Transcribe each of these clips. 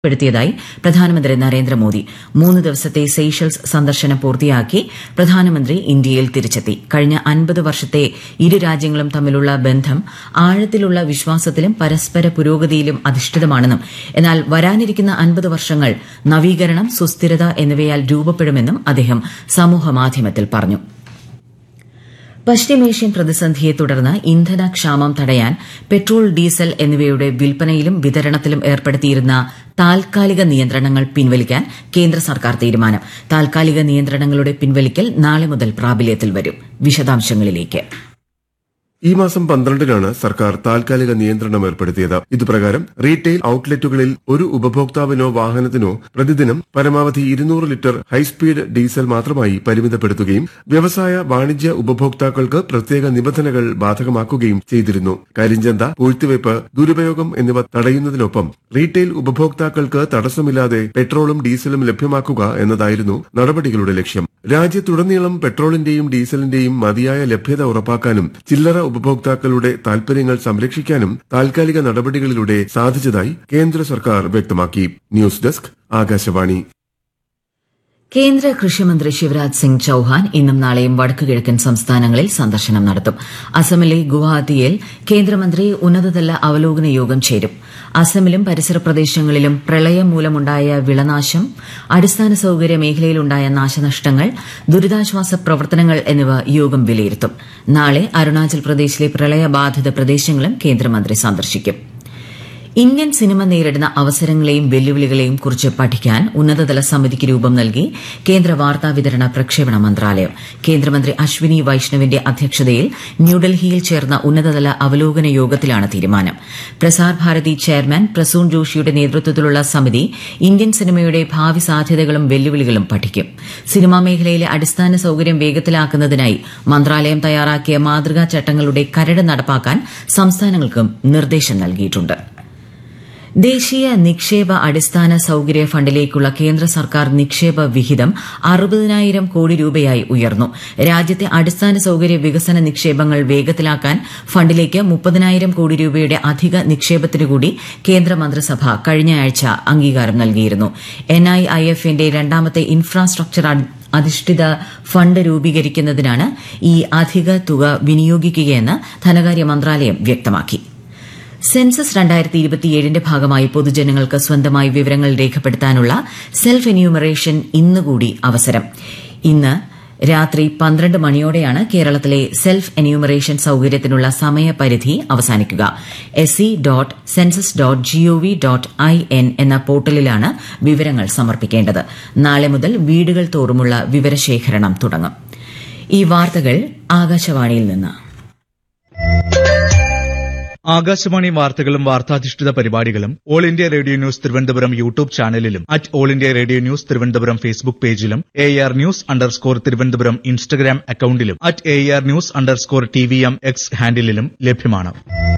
പ്പെടുത്തിയതായി പ്രധാനമന്ത്രി നരേന്ദ്രമോദി മൂന്ന് ദിവസത്തെ സെയ്ഷൽസ് സന്ദർശനം പൂർത്തിയാക്കി പ്രധാനമന്ത്രി ഇന്ത്യയിൽ തിരിച്ചെത്തി കഴിഞ്ഞ അൻപത് വർഷത്തെ ഇരു രാജ്യങ്ങളും തമ്മിലുള്ള ബന്ധം ആഴത്തിലുള്ള വിശ്വാസത്തിലും പരസ്പര പുരോഗതിയിലും അധിഷ്ഠിതമാണെന്നും എന്നാൽ വരാനിരിക്കുന്ന അൻപത് വർഷങ്ങൾ നവീകരണം സുസ്ഥിരത എന്നിവയാൽ രൂപപ്പെടുമെന്നും അദ്ദേഹം സമൂഹമാധ്യമത്തിൽ പറഞ്ഞു പശ്ചിമേഷ്യൻ പ്രതിസന്ധിയെ തുടർന്ന് ഇന്ധനക്ഷാമം തടയാൻ പെട്രോൾ ഡീസൽ എന്നിവയുടെ വിൽപ്പനയിലും വിതരണത്തിലും ഏർപ്പെടുത്തിയിരുന്ന താൽക്കാലിക നിയന്ത്രണങ്ങൾ പിൻവലിക്കാൻ കേന്ദ്ര സർക്കാർ തീരുമാനം താൽക്കാലിക നിയന്ത്രണങ്ങളുടെ പിൻവലിക്കൽ നാളെ മുതൽ പ്രാബല്യത്തിൽ വരും വിശദാംശങ്ങളിലേക്ക് ഈ മാസം പന്ത്രണ്ടിനാണ് സർക്കാർ താൽക്കാലിക നിയന്ത്രണം ഏർപ്പെടുത്തിയത് ഇതുപ്രകാരം റീറ്റെയിൽ ഔട്ട്ലെറ്റുകളിൽ ഒരു ഉപഭോക്താവിനോ വാഹനത്തിനോ പ്രതിദിനം പരമാവധി ഇരുന്നൂറ് ലിറ്റർ ഹൈസ്പീഡ് ഡീസൽ മാത്രമായി പരിമിതപ്പെടുത്തുകയും വ്യവസായ വാണിജ്യ ഉപഭോക്താക്കൾക്ക് പ്രത്യേക നിബന്ധനകൾ ബാധകമാക്കുകയും ചെയ്തിരുന്നു കരിഞ്ചന്ത പൂഴ്ത്തിവയ്പ് ദുരുപയോഗം എന്നിവ തടയുന്നതിനൊപ്പം റീറ്റെയിൽ ഉപഭോക്താക്കൾക്ക് തടസ്സമില്ലാതെ പെട്രോളും ഡീസലും ലഭ്യമാക്കുക എന്നതായിരുന്നു നടപടികളുടെ ലക്ഷ്യം രാജ്യത്തുടനീളം പെട്രോളിന്റെയും ഡീസലിന്റെയും മതിയായ ലഭ്യത ഉറപ്പാക്കാനും ചില്ലറ ഉപഭോക്താക്കളുടെ താൽപര്യങ്ങൾ സംരക്ഷിക്കാനും താൽക്കാലിക നടപടികളിലൂടെ സാധിച്ചതായി കേന്ദ്ര സർക്കാർ വ്യക്തമാക്കി ന്യൂസ് ഡെസ്ക് ആകാശവാണി കേന്ദ്ര കൃഷിമന്ത്രി ശിവരാജ് സിംഗ് ചൌഹാൻ ഇന്നും നാളെയും വടക്കുകിഴക്കൻ സംസ്ഥാനങ്ങളിൽ സന്ദർശനം നടത്തും അസമിലെ ഗുവാഹത്തിയിൽ കേന്ദ്രമന്ത്രി ഉന്നതതല അവലോകന യോഗം ചേരും അസമിലും പരിസര പ്രദേശങ്ങളിലും പ്രളയം മൂലമുണ്ടായ വിളനാശം അടിസ്ഥാന സൌകര്യ മേഖലയിലുണ്ടായ നാശനഷ്ടങ്ങൾ ദുരിതാശ്വാസ പ്രവർത്തനങ്ങൾ എന്നിവ യോഗം വിലയിരുത്തും നാളെ അരുണാചൽ പ്രദേശിലെ പ്രളയബാധിത പ്രദേശങ്ങളും കേന്ദ്രമന്ത്രി സന്ദർശിക്കും ഇന്ത്യൻ സിനിമ നേരിടുന്ന അവസരങ്ങളെയും വെല്ലുവിളികളെയും കുറിച്ച് പഠിക്കാൻ ഉന്നതതല സമിതിക്ക് രൂപം നൽകി കേന്ദ്ര വാർത്താ വിതരണ പ്രക്ഷേപണ മന്ത്രാലയം കേന്ദ്രമന്ത്രി അശ്വിനി വൈഷ്ണവിന്റെ അധ്യക്ഷതയിൽ ന്യൂഡൽഹിയിൽ ചേർന്ന ഉന്നതതല അവലോകന യോഗത്തിലാണ് തീരുമാനം പ്രസാർ ഭാരതി ചെയർമാൻ പ്രസൂൺ ജോഷിയുടെ നേതൃത്വത്തിലുള്ള സമിതി ഇന്ത്യൻ സിനിമയുടെ ഭാവി സാധ്യതകളും വെല്ലുവിളികളും പഠിക്കും സിനിമാ മേഖലയിലെ അടിസ്ഥാന സൌകര്യം വേഗത്തിലാക്കുന്നതിനായി മന്ത്രാലയം തയ്യാറാക്കിയ മാതൃകാ ചട്ടങ്ങളുടെ കരട് നടപ്പാക്കാൻ സംസ്ഥാനങ്ങൾക്കും നിർദ്ദേശം നൽകിയിട്ടുണ്ട് ദേശീയ നിക്ഷേപ അടിസ്ഥാന സൌകര്യ ഫണ്ടിലേക്കുള്ള കേന്ദ്ര സർക്കാർ നിക്ഷേപ വിഹിതം അറുപതിനായിരം കോടി രൂപയായി ഉയർന്നു രാജ്യത്തെ അടിസ്ഥാന സൌകര്യ വികസന നിക്ഷേപങ്ങൾ വേഗത്തിലാക്കാൻ ഫണ്ടിലേക്ക് മുപ്പതിനായിരം കോടി രൂപയുടെ അധിക നിക്ഷേപത്തിനു കൂടി കേന്ദ്ര മന്ത്രിസഭ കഴിഞ്ഞയാഴ്ച അംഗീകാരം നൽകിയിരുന്നു എൻഐഐഎഫിന്റെ രണ്ടാമത്തെ ഇൻഫ്രാസ്ട്രക്ചർ അധിഷ്ഠിത ഫണ്ട് രൂപീകരിക്കുന്നതിനാണ് ഈ അധിക തുക വിനിയോഗിക്കുകയെന്ന് ധനകാര്യ മന്ത്രാലയം വ്യക്തമാക്കി സെൻസസ് രണ്ടായിരത്തി ഇരുപത്തിയേഴിന്റെ ഭാഗമായി പൊതുജനങ്ങൾക്ക് സ്വന്തമായി വിവരങ്ങൾ രേഖപ്പെടുത്താനുള്ള സെൽഫ് എന്യൂമറേഷൻ ഇന്നുകൂടി അവസരം ഇന്ന് രാത്രി പന്ത്രണ്ട് മണിയോടെയാണ് കേരളത്തിലെ സെൽഫ് എന്യൂമറേഷൻ സൌകര്യത്തിനുള്ള സമയപരിധി അവസാനിക്കുക S C dot census dot G O V dot I N എന്ന പോർട്ടലിലാണ് വിവരങ്ങൾ സമർപ്പിക്കേണ്ടത് നാളെ മുതൽ വീടുകൾ തോറുമുള്ള വിവരശേഖരണം തുടങ്ങും ഈ വാർത്തകൾ ആകാശവാണിയിൽ നിന്ന് ആകാശവാണി വാർത്തകളും വാർത്താധിഷ്ഠിത പരിപാടികളും all India radio news Thiruvananthapuram YouTube ചാനലിലും at all India radio news Thiruvananthapuram Facebook പേജിലും A R news underscore Thiruvananthapuram Instagram അക്കൌണ്ടിലും at A R news underscore T V M X ഹാൻഡിലും ലഭ്യമാണ്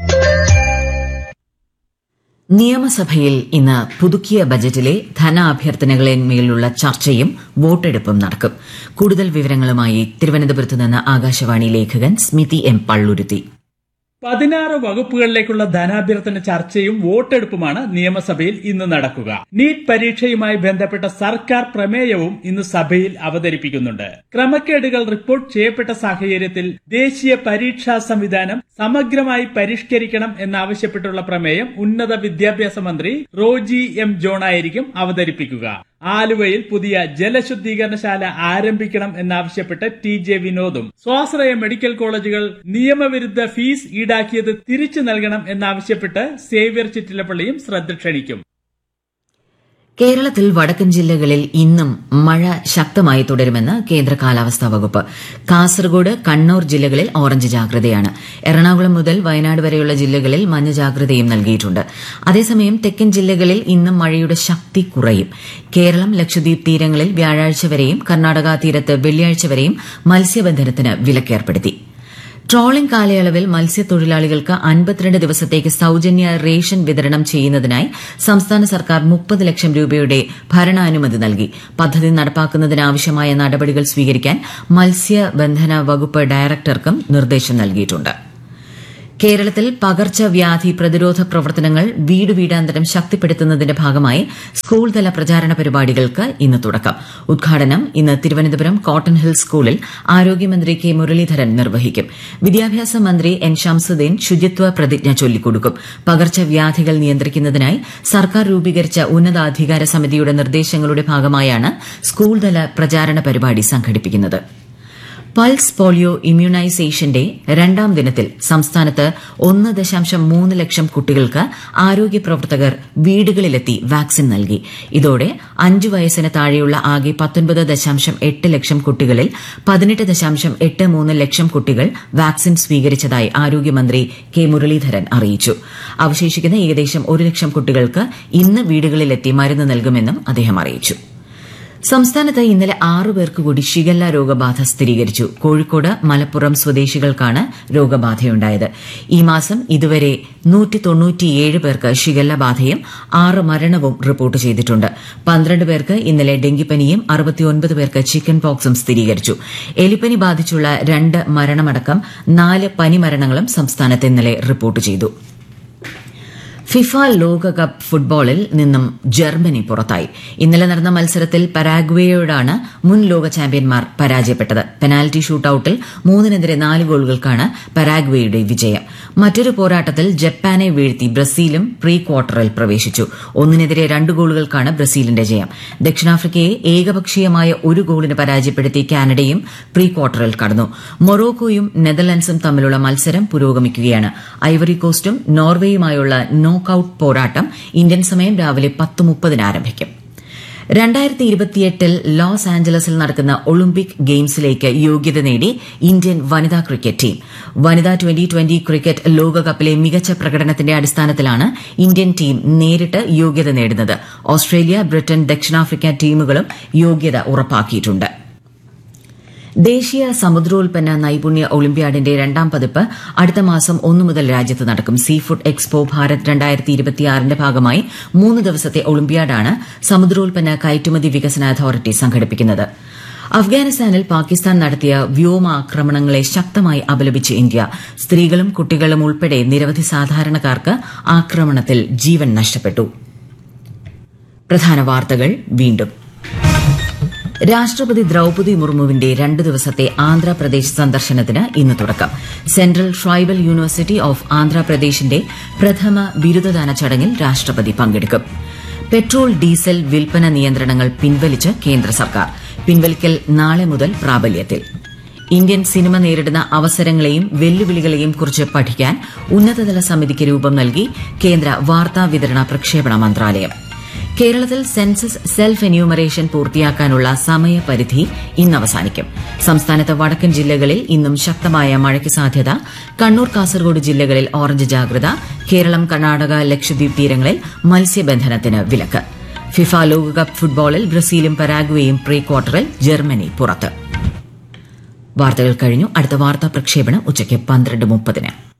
നിയമസഭയിൽ ഇന്ന് പുതുക്കിയ ബജറ്റിലെ ധനാഭ്യർത്ഥനകളിന്മേലുള്ള ചർച്ചയും വോട്ടെടുപ്പും നടക്കും കൂടുതൽ വിവരങ്ങളുമായി തിരുവനന്തപുരത്ത് നിന്ന് ആകാശവാണി ലേഖകൻ സ്മിതി എം പള്ളുരുത്തി പതിനാറ് വകുപ്പുകളിലേക്കുള്ള ധനാഭ്യർത്ഥന ചർച്ചയും വോട്ടെടുപ്പുമാണ് നിയമസഭയിൽ ഇന്ന് നടക്കുക നീറ്റ് പരീക്ഷയുമായി ബന്ധപ്പെട്ട സർക്കാർ പ്രമേയവും ഇന്ന് സഭയിൽ അവതരിപ്പിക്കുന്നുണ്ട് ക്രമക്കേടുകൾ റിപ്പോർട്ട് ചെയ്യപ്പെട്ട സാഹചര്യത്തിൽ ദേശീയ പരീക്ഷാ സംവിധാനം സമഗ്രമായി പരിഷ്കരിക്കണം എന്നാവശ്യപ്പെട്ടുള്ള പ്രമേയം ഉന്നത വിദ്യാഭ്യാസ മന്ത്രി റോജി എം ജോണായിരിക്കും അവതരിപ്പിക്കുക ആലുവയിൽ പുതിയ ജലശുദ്ധീകരണശാല ആരംഭിക്കണം എന്നാവശ്യപ്പെട്ട് ടി ജെ വിനോദും സ്വാശ്രയ മെഡിക്കൽ കോളേജുകൾ നിയമവിരുദ്ധ ഫീസ് ഈടാക്കിയത് തിരിച്ചു നൽകണം എന്നാവശ്യപ്പെട്ട് സേവ്യർ ചിറ്റിലപ്പള്ളിയും ശ്രദ്ധ ക്ഷണിക്കും കേരളത്തിൽ വടക്കൻ ജില്ലകളിൽ ഇന്നും മഴ ശക്തമായി തുടരുമെന്ന് കേന്ദ്ര കാലാവസ്ഥാ വകുപ്പ് കാസർഗോഡ് കണ്ണൂർ ജില്ലകളിൽ ഓറഞ്ച് ജാഗ്രതയാണ് എറണാകുളം മുതൽ വയനാട് വരെയുള്ള ജില്ലകളിൽ മഞ്ഞ ജാഗ്രതയും നൽകിയിട്ടുണ്ട് അതേസമയം തെക്കൻ ജില്ലകളിൽ ഇന്നും മഴയുടെ ശക്തി കുറയും കേരളം ലക്ഷദ്വീപ് തീരങ്ങളിൽ വ്യാഴാഴ്ച വരെയും കർണാടക തീരത്ത് വെള്ളിയാഴ്ച വരെയും മത്സ്യബന്ധനത്തിന് വിലക്കേർപ്പെടുത്തി ട്രോളിംഗ് കാലയളവിൽ മത്സ്യത്തൊഴിലാളികൾക്ക് അൻപത്തിരണ്ട് ദിവസത്തേക്ക് സൌജന്യ റേഷൻ വിതരണം ചെയ്യുന്നതിനായി സംസ്ഥാന സർക്കാർ മുപ്പത് ലക്ഷം രൂപയുടെ ഭരണാനുമതി നൽകി പദ്ധതി നടപ്പാക്കുന്നതിനാവശ്യമായ നടപടികൾ സ്വീകരിക്കാൻ മത്സ്യബന്ധന വകുപ്പ് ഡയറക്ടർക്കും നിർദ്ദേശം നൽകിയിട്ടുണ്ട് കേരളത്തിൽ പകർച്ചവ്യാധി പ്രതിരോധ പ്രവർത്തനങ്ങൾ വീട് വീടാന്തരം ശക്തിപ്പെടുത്തുന്നതിന്റെ ഭാഗമായി സ്കൂൾ തല പ്രചാരണ പരിപാടികൾക്ക് ഇന്ന് തുടക്കം ഉദ്ഘാടനം ഇന്ന് തിരുവനന്തപുരം കോട്ടൺ ഹിൽ സ്കൂളിൽ ആരോഗ്യമന്ത്രി കെ മുരളീധരൻ നിർവഹിക്കും വിദ്യാഭ്യാസ മന്ത്രി എൻ ഷംസുദ്ദീൻ ശുചിത്വ പ്രതിജ്ഞ ചൊല്ലിക്കൊടുക്കും പകർച്ചവ്യാധികൾ നിയന്ത്രിക്കുന്നതിനായി സർക്കാർ രൂപീകരിച്ച ഉന്നതാധികാര സമിതിയുടെ നിർദ്ദേശങ്ങളുടെ ഭാഗമായാണ് സ്കൂൾ തല പ്രചാരണ പരിപാടി സംഘടിപ്പിക്കുന്നത് പൾസ് പോളിയോ ഇമ്മ്യൂണൈസേഷന്റെ രണ്ടാം ദിനത്തിൽ സംസ്ഥാനത്ത് ഒന്ന് ദശാംശം മൂന്ന് ലക്ഷം കുട്ടികൾക്ക് ആരോഗ്യ പ്രവർത്തകർ വീടുകളിലെത്തി വാക്സിൻ നൽകി ഇതോടെ അഞ്ചു വയസ്സിന് താഴെയുള്ള ആകെ പത്തൊൻപത് ദശാംശം എട്ട് ലക്ഷം കുട്ടികളിൽ പതിനെട്ട് ദശാംശം എട്ട് മൂന്ന് ലക്ഷം കുട്ടികൾ വാക്സിൻ സ്വീകരിച്ചതായി ആരോഗ്യമന്ത്രി കെ മുരളീധരൻ അറിയിച്ചു അവശേഷിക്കുന്ന ഏകദേശം ഒരു ലക്ഷം കുട്ടികൾക്ക് ഇന്ന് വീടുകളിലെത്തി മരുന്ന് നൽകുമെന്നും അദ്ദേഹം അറിയിച്ചു സംസ്ഥാനത്ത് ഇന്നലെ ആറു പേർക്ക് കൂടി ഷിഗല്ല രോഗബാധ സ്ഥിരീകരിച്ചു കോഴിക്കോട് മലപ്പുറം സ്വദേശികൾക്കാണ് രോഗബാധയുണ്ടായത് ഈ മാസം ഇതുവരെ പേർക്ക് ഷിഗല്ല ബാധയും ആറ് മരണവും റിപ്പോർട്ട് ചെയ്തിട്ടുണ്ട് പന്ത്രണ്ട് പേർക്ക് ഇന്നലെ ഡെങ്കിപ്പനിയും അറുപത്തിയൊൻപത് പേർക്ക് ചിക്കൻ പോക്സും സ്ഥിരീകരിച്ചു എലിപ്പനി ബാധിച്ചുള്ള രണ്ട് മരണമടക്കം നാല് പനി മരണങ്ങളും സംസ്ഥാനത്ത് ഇന്നലെ റിപ്പോർട്ട് ചെയ്തു ഫിഫ ലോകകപ്പ് ഫുട്ബോളിൽ നിന്നും ജർമ്മനി പുറത്തായി ഇന്നലെ നടന്ന മത്സരത്തിൽ പരാഗ്വേയോടാണ് മുൻ ലോക ചാമ്പ്യന്മാർ പരാജയപ്പെട്ടത് പെനാൽറ്റി ഷൂട്ടൌട്ടിൽ മൂന്നിനെതിരെ നാല് ഗോളുകൾക്കാണ് പരാഗ്വേയുടെ വിജയം മറ്റൊരു പോരാട്ടത്തിൽ ജപ്പാനെ വീഴ്ത്തി ബ്രസീലും പ്രീ ക്വാർട്ടറിൽ പ്രവേശിച്ചു ഒന്നിനെതിരെ രണ്ട് ഗോളുകൾക്കാണ് ബ്രസീലിന്റെ ജയം ദക്ഷിണാഫ്രിക്കയെ ഏകപക്ഷീയമായ ഒരു ഗോളിന് പരാജയപ്പെടുത്തി കാനഡയും പ്രീ ക്വാർട്ടറിൽ കടന്നു മൊറോക്കോയും നെതർലൻഡ്സും തമ്മിലുള്ള മത്സരം പുരോഗമിക്കുകയാണ് ഐവറി കോസ്റ്റും നോർവേയുമായുള്ള നോക്കൌട്ട് പോരാട്ടം ഇന്ത്യൻ സമയം രാവിലെ പത്ത് മുപ്പതിന് ആരംഭിക്കും രണ്ടായിരത്തി ഇരുപത്തിയെട്ടിൽ ലോസ് ആഞ്ചലസിൽ നടക്കുന്ന ഒളിമ്പിക് ഗെയിംസിലേക്ക് യോഗ്യത നേടി ഇന്ത്യൻ വനിതാ ക്രിക്കറ്റ് ടീം വനിതാ ട്വന്റി ട്വന്റി ക്രിക്കറ്റ് ലോകകപ്പിലെ മികച്ച പ്രകടനത്തിന്റെ അടിസ്ഥാനത്തിലാണ് ഇന്ത്യൻ ടീം നേരിട്ട് യോഗ്യത നേടുന്നത് ഓസ്ട്രേലിയ ബ്രിട്ടൻ ദക്ഷിണാഫ്രിക്ക ടീമുകളും യോഗ്യത ഉറപ്പാക്കിയിട്ടുണ്ട് ദേശീയ സമുദ്രോൽപ്പന്ന നൈപുണ്യ ഒളിമ്പ്യാഡിന്റെ രണ്ടാം പതിപ്പ് അടുത്ത മാസം ഒന്നു മുതൽ രാജ്യത്ത് നടക്കും സീ ഫുഡ് എക്സ്പോ ഭാരത് രണ്ടായിരത്തി ഇരുപത്തിയാറിന്റെ ഭാഗമായി മൂന്ന് ദിവസത്തെ ഒളിമ്പ്യാഡാണ് സമുദ്രോൽപ്പന്ന കയറ്റുമതി വികസന അതോറിറ്റി സംഘടിപ്പിക്കുന്നത് അഫ്ഗാനിസ്ഥാനിൽ പാകിസ്ഥാൻ നടത്തിയ വ്യോമാക്രമണങ്ങളെ ശക്തമായി അപലപിച്ച് ഇന്ത്യ സ്ത്രീകളും കുട്ടികളും ഉൾപ്പെടെ നിരവധി സാധാരണക്കാർക്ക് ആക്രമണത്തിൽ ജീവൻ നഷ്ടപ്പെട്ടു പ്രധാന വാർത്തകൾ വീണ്ടും രാഷ്ട്രപതി ദ്രൌപതി മുർമുവിന്റെ രണ്ട് ദിവസത്തെ ആന്ധ്രാപ്രദേശ് സന്ദർശനത്തിന് ഇന്ന് തുടക്കം സെൻട്രൽ ട്രൈബൽ യൂണിവേഴ്സിറ്റി ഓഫ് ആന്ധ്രാപ്രദേശിന്റെ പ്രഥമ ബിരുദദാന ചടങ്ങിൽ രാഷ്ട്രപതി പങ്കെടുക്കും പെട്രോൾ ഡീസൽ വിൽപ്പന നിയന്ത്രണങ്ങൾ പിൻവലിച്ച് കേന്ദ്ര സർക്കാർ പിൻവലിക്കൽ നാളെ മുതൽ പ്രാബല്യത്തിൽ ഇന്ത്യൻ സിനിമ നേരിടുന്ന അവസരങ്ങളെയും വെല്ലുവിളികളെയും കുറിച്ച് പഠിക്കാൻ ഉന്നതതല സമിതിക്ക് രൂപം നൽകി കേന്ദ്ര വാർത്താ വിതരണ പ്രക്ഷേപണ മന്ത്രാലയം കേരളത്തിൽ സെൻസസ് സെൽഫ് എന്യൂമറേഷൻ പൂർത്തിയാക്കാനുള്ള സമയപരിധി ഇന്ന് അവസാനിക്കും സംസ്ഥാനത്ത് വടക്കൻ ജില്ലകളിൽ ഇന്നും ശക്തമായ മഴയ്ക്ക് സാധ്യത കണ്ണൂർ കാസർഗോഡ് ജില്ലകളിൽ ഓറഞ്ച് ജാഗ്രത കേരളം കർണാടക ലക്ഷദ്വീപ് തീരങ്ങളിൽ മത്സ്യബന്ധനത്തിന് വിലക്ക് ഫിഫ ലോകകപ്പ് ഫുട്ബോളിൽ ബ്രസീലും പരാഗ്വേയും പ്രീ ക്വാർട്ടറിൽ ജർമ്മനി പുറത്ത് വാർത്തകൾ കഴിഞ്ഞു അടുത്ത വാർത്താ പ്രക്ഷേപണം ഉച്ചയ്ക്ക് പന്ത്രണ്ട് മുപ്പതിന്